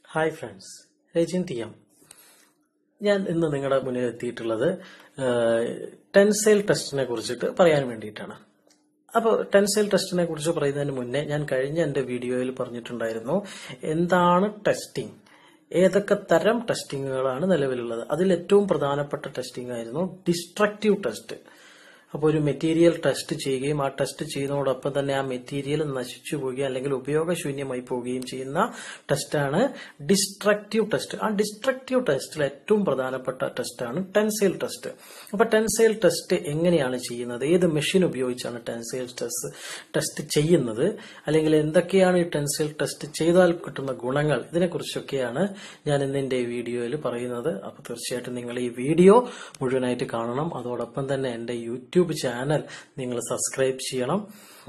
Hi friends Rajin T M ഞാൻ ഇന്ന് നിങ്ങളുടെ മുന്നിൽ എത്തിയിട്ടുള്ളത് ടെൻസൈൽ ടെസ്റ്റിനെ കുറിച്ചിട്ട് പറയാൻ വേണ്ടിയിട്ടാണ് അപ്പോൾ ടെൻസൈൽ ടെസ്റ്റിനെ കുറിച്ച് പറയുന്നതിന് മുന്നേ ഞാൻ കഴിഞ്ഞ എൻ്റെ വീഡിയോയിൽ പറഞ്ഞിട്ടുണ്ടായിരുന്നു എന്താണ് ടെസ്റ്റിംഗ് ഏതൊക്കെ തരം ടെസ്റ്റിങ്ങുകളാണ് നിലവിലുള്ളത് അതിൽ ഏറ്റവും പ്രധാനപ്പെട്ട ടെസ്റ്റിംഗ് ആയിരുന്നു ഡിസ്ട്രക്റ്റീവ് ടെസ്റ്റ് അപ്പോൾ ഒരു മെറ്റീരിയൽ ടെസ്റ്റ് ചെയ്യുകയും ആ ടെസ്റ്റ് ചെയ്യുന്നതോടൊപ്പം തന്നെ ആ മെറ്റീരിയൽ നശിച്ചു പോവുകയും അല്ലെങ്കിൽ ഉപയോഗശൂന്യമായി പോവുകയും ചെയ്യുന്ന ടെസ്റ്റാണ് ഡിസ്ട്രക്റ്റീവ് ടെസ്റ്റ് ആ ഡിസ്ട്രക്റ്റീവ് ടെസ്റ്റിൽ ഏറ്റവും പ്രധാനപ്പെട്ട ടെസ്റ്റാണ് ടെൻസൈൽ ടെസ്റ്റ് അപ്പോൾ ടെൻസൈൽ ടെസ്റ്റ് എങ്ങനെയാണ് ചെയ്യുന്നത് ഏത് മെഷീൻ ഉപയോഗിച്ചാണ് ടെൻസൈൽ ടെസ്റ്റ് ടെസ്റ്റ് ചെയ്യുന്നത് അല്ലെങ്കിൽ എന്തൊക്കെയാണ് ഈ ടെൻസൈൽ ടെസ്റ്റ് ചെയ്താൽ കിട്ടുന്ന ഗുണങ്ങൾ ഇതിനെക്കുറിച്ചൊക്കെയാണ് ഞാൻ ഇന്ന് എൻ്റെ ഈ വീഡിയോയിൽ പറയുന്നത് അപ്പോൾ തീർച്ചയായിട്ടും നിങ്ങൾ ഈ വീഡിയോ മുഴുവനായിട്ട് കാണണം അതോടൊപ്പം തന്നെ എൻ്റെ യൂട്യൂബ് ചാനൽ നിങ്ങൾ സബ്സ്ക്രൈബ് ചെയ്യണം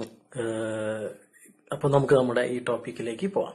അപ്പോൾ നമുക്ക് നമ്മുടെ ഈ ടോപ്പിക്കിലേക്ക് പോവാം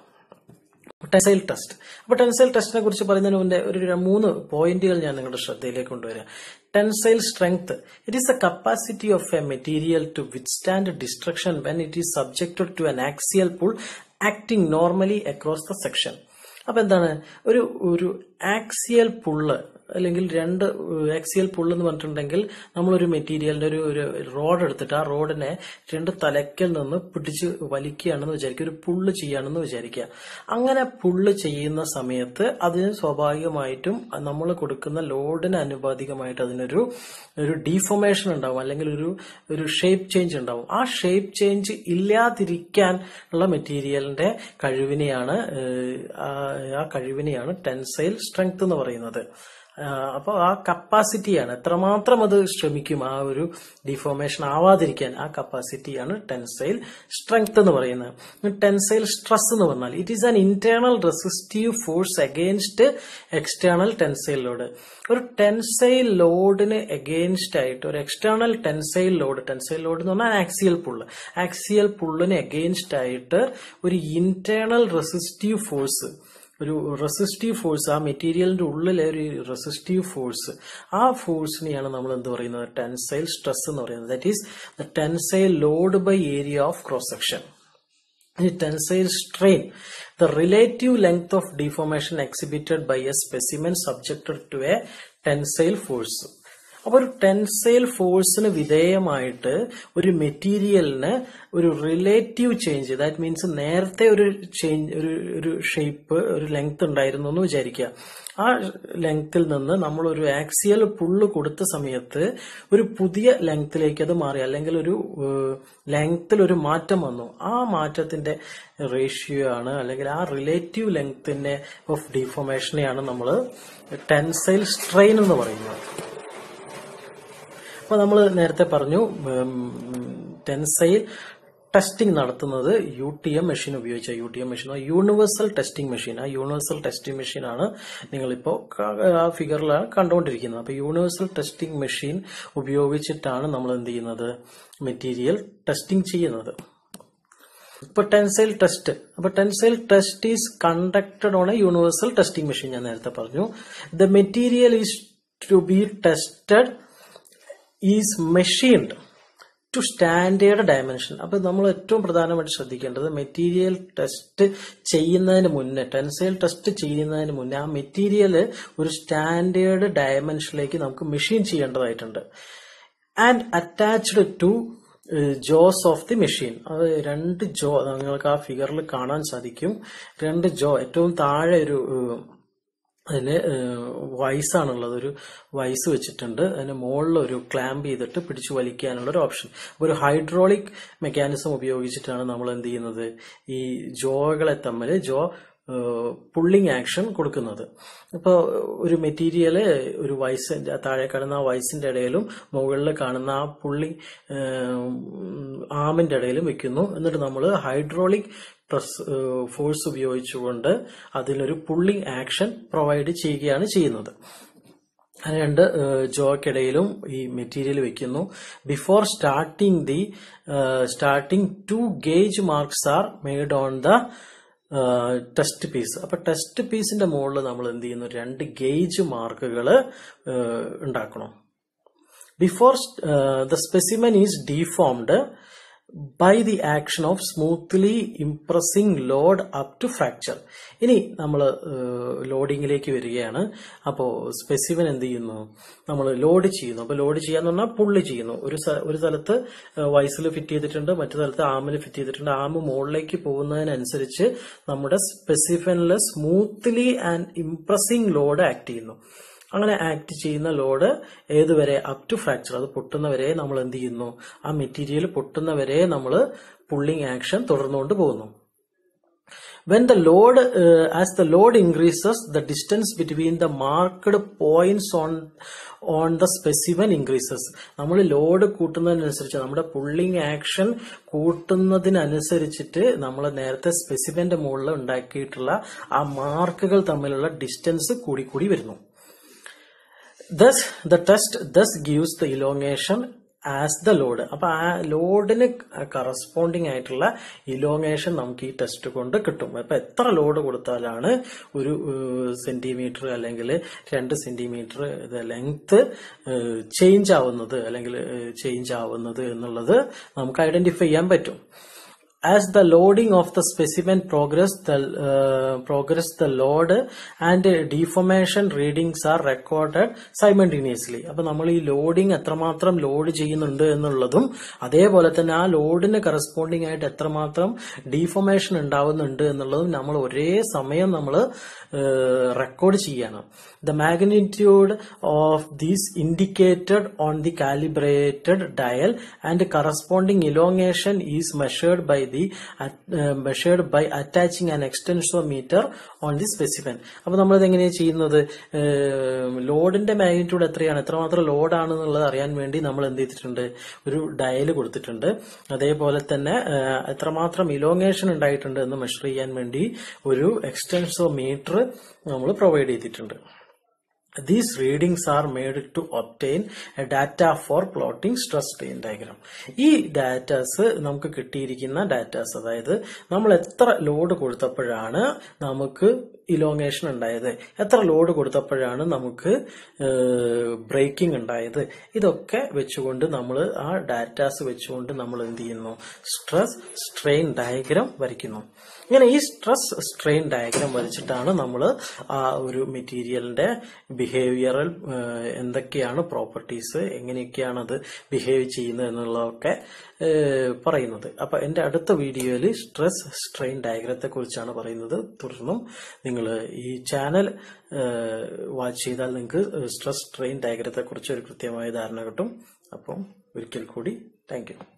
ടെൻസൈൽ ടെസ്റ്റ് അപ്പോൾ ടെൻസൈൽ ടെസ്റ്റിനെ കുറിച്ച് പറയുന്നതിന് മുന്നേ ഒരു ര- മൂന്ന് പോയിന്റുകൾ ഞാൻ നിങ്ങളുടെ ശ്രദ്ധയിലേക്ക് കൊണ്ടുവരാം tensile strength it is a capacity of a material to withstand destruction when it is subjected to an axial pull acting normally across the section അപ്പൊ എന്താണ് ഒരു ഒരു ആക്സിയൽ പുള്ള് അല്ലെങ്കിൽ രണ്ട് ആക്സിയൽ പുള്ള് എന്ന് പറഞ്ഞിട്ടുണ്ടെങ്കിൽ നമ്മളൊരു മെറ്റീരിയലിന്റെ ഒരു ഒരു റോഡ് എടുത്തിട്ട് ആ റോഡിനെ രണ്ട് തലയ്ക്കൽ നിന്ന് പിടിച്ച് വലിക്കുകയാണെന്ന് വിചാരിക്കുക ഒരു പുള്ള് ചെയ്യുകയാണെന്ന് വിചാരിക്കുക അങ്ങനെ പുള്ള് ചെയ്യുന്ന സമയത്ത് അതിന് സ്വാഭാവികമായിട്ടും നമ്മൾ കൊടുക്കുന്ന ലോഡിന് അനുപാതികമായിട്ട് അതിനൊരു ഒരു ഡീഫോമേഷൻ ഉണ്ടാവും അല്ലെങ്കിൽ ഒരു ഒരു ഷേപ്പ് ചേഞ്ച് ഉണ്ടാവും ആ ഷേപ്പ് ചേഞ്ച് ഇല്ലാതിരിക്കാൻ ഉള്ള മെറ്റീരിയലിന്റെ കഴിവിനെയാണ് ഏഹ്, ആ- ആ കഴിവിനെയാണ് ടെൻസൈൽ സ്ട്രെങ്ത് എന്ന് പറയുന്നത് അപ്പോൾ ആ കപ്പാസിറ്റിയാണ് എത്രമാത്രം അത് ശ്രമിക്കും ആ ഒരു ഡിഫോമേഷൻ ആവാതിരിക്കാൻ ആ കപ്പാസിറ്റിയാണ് ടെൻസൈൽ സ്ട്രെങ്ത് എന്ന് പറയുന്നത് ടെൻസൈൽ സ്ട്രെസ് എന്ന് പറഞ്ഞാൽ it is an internal resistive force against external tensile load ഒരു ടെൻസൈൽ ലോഡിന് എഗെയിൻസ്റ്റ് ആയിട്ട് ഒരു external tensile load tensile load എന്ന് പറഞ്ഞാൽ ആക്സിയൽ പുള്ള് ആക്സിയൽ പുള്ളിന് എഗെയിൻസ്റ്റ് ആയിട്ട് ഒരു ഇന്റേണൽ റെസിസ്റ്റീവ് ഫോഴ്സ് ഒരു റെസിസ്റ്റീവ് ഫോഴ്സ് ആ മെറ്റീരിയലിന്റെ ഉള്ളിലെ ഒരു റെസിസ്റ്റീവ് ഫോഴ്സ് ആ ഫോഴ്സിനെയാണ് നമ്മൾ എന്ത് പറയുന്നത് ടെൻസൈൽ സ്ട്രെസ് എന്ന് പറയുന്നത് that is the tensile load by area of cross section the tensile strain, the relative length of deformation exhibited by a specimen subjected to a tensile force. അപ്പൊ ഒരു tensile ഫോഴ്സിന് വിധേയമായിട്ട് ഒരു മെറ്റീരിയലിന് ഒരു റിലേറ്റീവ് ചേഞ്ച് ദാറ്റ് മീൻസ് നേരത്തെ ഒരു change ഒരു ഒരു shape ഒരു ലെങ്ത് ഉണ്ടായിരുന്നു എന്ന് വിചാരിക്കുക ആ ലെങ്ത്തിൽ നിന്ന് നമ്മൾ ഒരു ആക്സിയൽ പുള്ള് കൊടുത്ത സമയത്ത് ഒരു പുതിയ ലെങ്ത്തിലേക്ക് അത് മാറി അല്ലെങ്കിൽ ഒരു ലെങ്ത്തിൽ ഒരു മാറ്റം വന്നു ആ മാറ്റത്തിന്റെ റേഷ്യോ ആണ് അല്ലെങ്കിൽ ആ റിലേറ്റീവ് ലെങ്ത്തിന്റെ ഓഫ് ഡിഫോമേഷനെയാണ് നമ്മൾ ടെൻസൈൽ സ്ട്രെയിൻ എന്ന് പറയുന്നത് അപ്പൊ നമ്മൾ നേരത്തെ പറഞ്ഞു ടെൻസൈൽ ടെസ്റ്റിംഗ് നടത്തുന്നത് യു ടി എം മെഷീൻ ഉപയോഗിച്ച U T M machine universal testing machine ആ യൂണിവേഴ്സൽ ടെസ്റ്റിംഗ് മെഷീൻ ആണ് നിങ്ങളിപ്പോ ക- ആ ഫിഗറിലാണ് കണ്ടുകൊണ്ടിരിക്കുന്നത് അപ്പൊ യൂണിവേഴ്സൽ ടെസ്റ്റിംഗ് മെഷീൻ ഉപയോഗിച്ചിട്ടാണ് നമ്മൾ എന്ത് ചെയ്യുന്നത് മെറ്റീരിയൽ ടെസ്റ്റിംഗ് ചെയ്യുന്നത് ഇപ്പൊ ടെൻസൈൽ ടെസ്റ്റ് അപ്പൊ tensile test is conducted on a universal testing machine ഞാൻ നേരത്തെ പറഞ്ഞു the material is to be tested is machined to standard dimension അപ്പൊ നമ്മൾ ഏറ്റവും പ്രധാനമായിട്ട് ശ്രദ്ധിക്കേണ്ടത് മെറ്റീരിയൽ ടെസ്റ്റ് ചെയ്യുന്നതിന് മുന്നേ ടെൻസൈൽ ടെസ്റ്റ് ചെയ്യുന്നതിന് മുന്നേ ആ മെറ്റീരിയൽ ഒരു സ്റ്റാൻഡേർഡ് ഡയമെൻഷനിലേക്ക് നമുക്ക് മെഷീൻ ചെയ്യേണ്ടതായിട്ടുണ്ട് and attached to jaws of the machine അത് രണ്ട് ജോ നിങ്ങൾക്ക് ആ ഫിഗറിൽ കാണാൻ സാധിക്കും രണ്ട് ജോ ഏറ്റവും താഴെ ഒരു ഏഹ്, അതിന് വൈസാണുള്ളത് ഒരു വൈസ് വെച്ചിട്ടുണ്ട് അതിന് മുകളിൽ ഒരു ക്ലാമ്പ് ചെയ്തിട്ട് പിടിച്ചു വലിക്കാനുള്ള ഒരു ഓപ്ഷൻ ഒരു ഹൈഡ്രോളിക് മെക്കാനിസം ഉപയോഗിച്ചിട്ടാണ് നമ്മൾ എന്ത് ചെയ്യുന്നത് ഈ ജോകളെ തമ്മിൽ ജോ പുള്ളിങ് ആക്ഷൻ കൊടുക്കുന്നത് ഇപ്പോൾ ഒരു മെറ്റീരിയല് ഒരു വൈസ് താഴെ കാണുന്ന ആ വൈസിന്റെ ഇടയിലും മുകളിൽ കാണുന്ന ആ പുള്ളി ആമിന്റെ ഇടയിലും വെക്കുന്നു എന്നിട്ട് നമ്മൾ ഹൈഡ്രോളിക് പ്രസ് ഫോഴ്സ് ഉപയോഗിച്ചുകൊണ്ട് അതിലൊരു പുള്ളിങ് ആക്ഷൻ പ്രൊവൈഡ് ചെയ്യുകയാണ് ചെയ്യുന്നത് അത് രണ്ട് ജോക്കിടയിലും ഈ മെറ്റീരിയൽ വെക്കുന്നു before starting the starting two gauge marks are made on the test piece അപ്പൊ ടെസ്റ്റ് പീസിന്റെ മുകളിൽ നമ്മൾ എന്ത് ചെയ്യുന്നു രണ്ട് ഗേജ് മാർക്കുകൾ ഉണ്ടാക്കണം before the specimen is deformed by the action of smoothly impressing load up to fracture ഇനി നമ്മൾ ലോഡിങ്ങിലേക്ക് വരികയാണ് അപ്പോൾ സ്പെസിഫിൻ എന്ത് ചെയ്യുന്നു നമ്മൾ ലോഡ് ചെയ്യുന്നു അപ്പോൾ ലോഡ് ചെയ്യാന്ന് പറഞ്ഞാൽ പുള്ളി ചെയ്യുന്നു ഒരു സ്ഥ- ഒരു സ്ഥലത്ത് വയസ്സിൽ ഫിറ്റ് ചെയ്തിട്ടുണ്ട് മറ്റു സ്ഥലത്ത് ആമിൽ ഫിറ്റ് ചെയ്തിട്ടുണ്ട് ആമ് മുകളിലേക്ക് പോകുന്നതിനനുസരിച്ച് നമ്മുടെ സ്പെസിഫിനിൽ smoothly and impressing load act ചെയ്യുന്നു അങ്ങനെ ആക്ട് ചെയ്യുന്ന ലോഡ് ഏതുവരെ അപ് ടു ഫ്രാക്ചർ അത് പൊട്ടുന്നവരെ നമ്മൾ എന്ത് ചെയ്യുന്നു ആ മെറ്റീരിയൽ പൊട്ടുന്നവരെ നമ്മൾ പുള്ളിങ് ആക്ഷൻ തുടർന്നുകൊണ്ട് പോകുന്നു when the load uh, as the load increases the distance between the marked points on on the specimen increases നമ്മൾ ലോഡ് കൂട്ടുന്നതിനനുസരിച്ച് നമ്മുടെ പുള്ളിങ് ആക്ഷൻ കൂട്ടുന്നതിനനുസരിച്ചിട്ട് നമ്മൾ നേരത്തെ സ്പെസിമെന്റെ മുകളിൽ ഉണ്ടാക്കിയിട്ടുള്ള ആ മാർക്കുകൾ തമ്മിലുള്ള ഡിസ്റ്റൻസ് കൂടി കൂടി വരുന്നു thus the test thus gives the elongation as the load അപ്പൊ ആ ലോഡിന് കറസ്പോണ്ടിങ് ആയിട്ടുള്ള ഇലോങ്ങേഷൻ നമുക്ക് ഈ ടെസ്റ്റ് കൊണ്ട് കിട്ടും അപ്പൊ എത്ര ലോഡ് കൊടുത്താലാണ് ഒരു സെന്റിമീറ്റർ അല്ലെങ്കിൽ രണ്ട് സെന്റിമീറ്റർ ഇത് ലെങ്ത് ചേഞ്ച് ആവുന്നത് അല്ലെങ്കിൽ ചേഞ്ച് ആവുന്നത് എന്നുള്ളത് നമുക്ക് ഐഡന്റിഫൈ ചെയ്യാൻ പറ്റും as the loading of the specimen progress the uh, progress the load and deformation readings are recorded simultaneously അപ്പൊ നമ്മൾ ഈ ലോഡിംഗ് എത്രമാത്രം ലോഡ് ചെയ്യുന്നുണ്ട് എന്നുള്ളതും അതേപോലെ തന്നെ ആ ലോഡിന് കറസ്പോണ്ടിങ് ആയിട്ട് എത്രമാത്രം ഡീഫോമേഷൻ ഉണ്ടാവുന്നുണ്ട് എന്നുള്ളതും നമ്മൾ ഒരേ സമയം നമ്മൾ റെക്കോർഡ് ചെയ്യണം the magnitude of these indicated on the calibrated dial and corresponding elongation is measured by the measured by attaching an extensometer on the specimen അപ്പൊ നമ്മളിത് എങ്ങനെയാണ് ചെയ്യുന്നത് ലോഡിന്റെ മാഗ്നിറ്റ്യൂഡ് എത്രയാണ് എത്രമാത്രം ലോഡാണെന്നുള്ളത് അറിയാൻ വേണ്ടി നമ്മൾ എന്ത് ചെയ്തിട്ടുണ്ട് ഒരു ഡയൽ കൊടുത്തിട്ടുണ്ട് അതേപോലെ തന്നെ ഏഹ്, എത്രമാത്രം ഇലോങ്ങേഷൻ ഉണ്ടായിട്ടുണ്ട് എന്ന് മെഷർ ചെയ്യാൻ വേണ്ടി ഒരു എക്സ്റ്റൻസോമീറ്റർ നമ്മൾ പ്രൊവൈഡ് ചെയ്തിട്ടുണ്ട് These readings are made to obtain a data for plotting stress strain diagram. ഈ ഡാറ്റാസ് നമുക്ക് കിട്ടിയിരിക്കുന്ന ഡാറ്റാസ് അതായത് നമ്മൾ എത്ര ലോഡ് കൊടുത്തപ്പോഴാണ് നമുക്ക് ഇലോങ്ങേഷൻ ഉണ്ടായത് എത്ര ലോഡ് കൊടുത്തപ്പോഴാണ് നമുക്ക് ബ്രേക്കിംഗ് ഉണ്ടായത് ഇതൊക്കെ വെച്ചുകൊണ്ട് നമ്മൾ ആ ഡാറ്റാസ് വെച്ചുകൊണ്ട് നമ്മൾ എന്ത് ചെയ്യുന്നു സ്ട്രെസ് സ്ട്രെയിൻ ഡയഗ്രാം വരയ്ക്കുന്നു ഇങ്ങനെ ഈ സ്ട്രെസ് സ്ട്രെയിൻ ഡയഗ്രാം വരച്ചിട്ടാണ് നമ്മൾ ആ ഒരു മെറ്റീരിയലിന്റെ ബിഹേവിയറൽ എന്തൊക്കെയാണ് പ്രോപ്പർട്ടീസ് എങ്ങനെയൊക്കെയാണ് അത് ബിഹേവ് ചെയ്യുന്നത് എന്നുള്ളതൊക്കെ ഏഹ്, പറയുന്നത് അപ്പൊ എന്റെ അടുത്ത വീഡിയോയിൽ സ്ട്രെസ് സ്ട്രെയിൻ ഡയഗ്രത്തെ കുറിച്ചാണ് പറയുന്നത് തുടർന്നും നിങ്ങൾ ഈ ചാനൽ വാച്ച് ചെയ്താൽ നിങ്ങൾക്ക് സ്ട്രെസ് സ്ട്രെയിൻ ഡയഗ്രത്തെ കുറിച്ച് ഒരു കൃത്യമായ ധാരണ കിട്ടും അപ്പം ഒരിക്കൽ കൂടി താങ്ക് യു